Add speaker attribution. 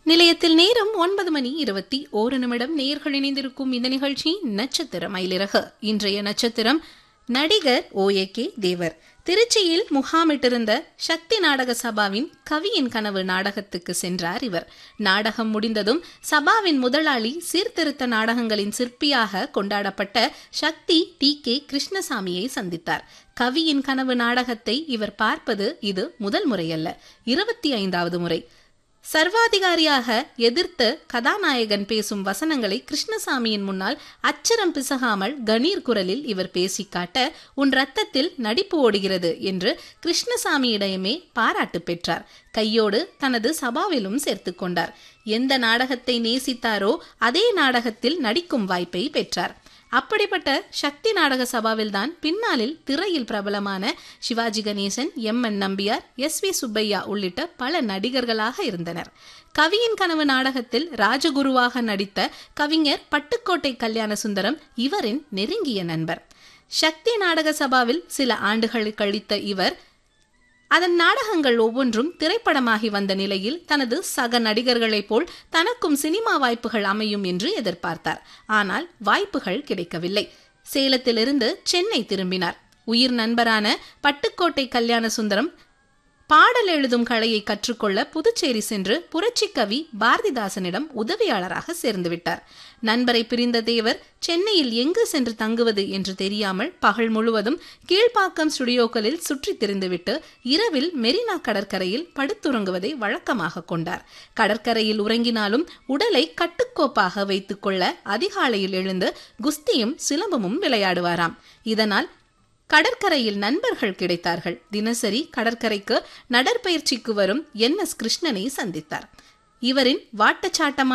Speaker 1: நிலையத்தில் நேரம் ஒன்பது மணி இருபத்தி ஓரு நிமிடம் நேர்கள் இணைந்திருக்கும் இந்த நிகழ்ச்சி நட்சத்திர மயிலிறகு இன்றைய நட்சத்திரம் நடிகர் ஓ ஏ கே தேவர் திருச்சியில் முகாமிட்டிருந்த சக்தி நாடக சபாவின் கவியின் கனவு நாடகத்துக்கு சென்றார் இவர் நாடகம் முடிந்ததும் சபாவின் முதலாளி சீர்திருத்த நாடகங்களின் சிற்பியாக கொண்டாடப்பட்ட சக்தி டி கே கிருஷ்ணசாமியை சந்தித்தார் கவியின் கனவு நாடகத்தை இவர் பார்ப்பது இது முதல் முறையல்ல இருபத்தி ஐந்தாவது முறை சர்வாதிகாரியாக எதிர்த்து கதாநாயகன் பேசும் வசனங்களை கிருஷ்ணசாமியின் முன்னால் அச்சரம் பிசகாமல் கணீர் குரலில் இவர் பேசி காட்ட உன் ரத்தத்தில் நடிப்பு ஓடுகிறது என்று கிருஷ்ணசாமியிடமே பாராட்டு பெற்றார் கையோடு தனது சபாவிலும் சேர்த்து கொண்டார் எந்த நாடகத்தை நேசித்தாரோ அதே நாடகத்தில் நடிக்கும் வாய்ப்பை பெற்றார் அப்படிப்பட்ட சக்தி நாடக சபாவில்தான் பின்னாளில் திரையில் பிரபலமான Sivaji Ganesan M N Nambiar S V Subbaiah உள்ளிட்ட பல நடிகர்களாக இருந்தனர் கவியின் கனவு நாடகத்தில் ராஜகுருவாக நடித்த கவிஞர் பட்டுக்கோட்டை கல்யாண சுந்தரம் இவரின் நெருங்கிய நண்பர் சக்தி நாடக சபாவில் சில ஆண்டுகள் கழித்த இவர் அதன் நாடகங்கள் ஒவ்வொன்றும் திரைப்படமாகி வந்த நிலையில் தனது சக நடிகர்களைப் போல் தனக்கும் சினிமா வாய்ப்புகள் அமையும் என்று எதிர்பார்த்தார் ஆனால் வாய்ப்புகள் கிடைக்கவில்லை சேலத்திலிருந்து சென்னை திரும்பினார் உயிர் நண்பரான பட்டுக்கோட்டை கல்யாண சுந்தரம் பாடல் எழுதும் கலையை கற்றுக்கொள்ள புதுச்சேரி சென்று புரட்சி கவி பாரதிதாசனிடம் உதவியாளராக சேர்ந்துவிட்டார் நண்பரை பிரிந்த தேவர் சென்னையில் எங்கு சென்று தங்குவது என்று தெரியாமல் பகல் முழுவதும் கீழ்ப்பாக்கம் ஸ்டுடியோக்களில் சுற்றித் திரிந்துவிட்டு இரவில் மெரினா கடற்கரையில் படுத்துறங்குவதை வழக்கமாக கொண்டார் கடற்கரையில் உறங்கினாலும் உடலை கட்டுக்கோப்பாக வைத்துக்கொள்ள அதிகாலையில் எழுந்து குஸ்தியும் சிலம்பமும் விளையாடுவாராம் இதனால் கடற்கரையில் நண்பர்கள் கிடைத்தார்கள் தினசரி கடற்கரைக்கு நடற்பயிற்சிக்கு வரும் என் எஸ் கிருஷ்ணனை சந்தித்தார் இவரின் வாட்டச்சாட்டமான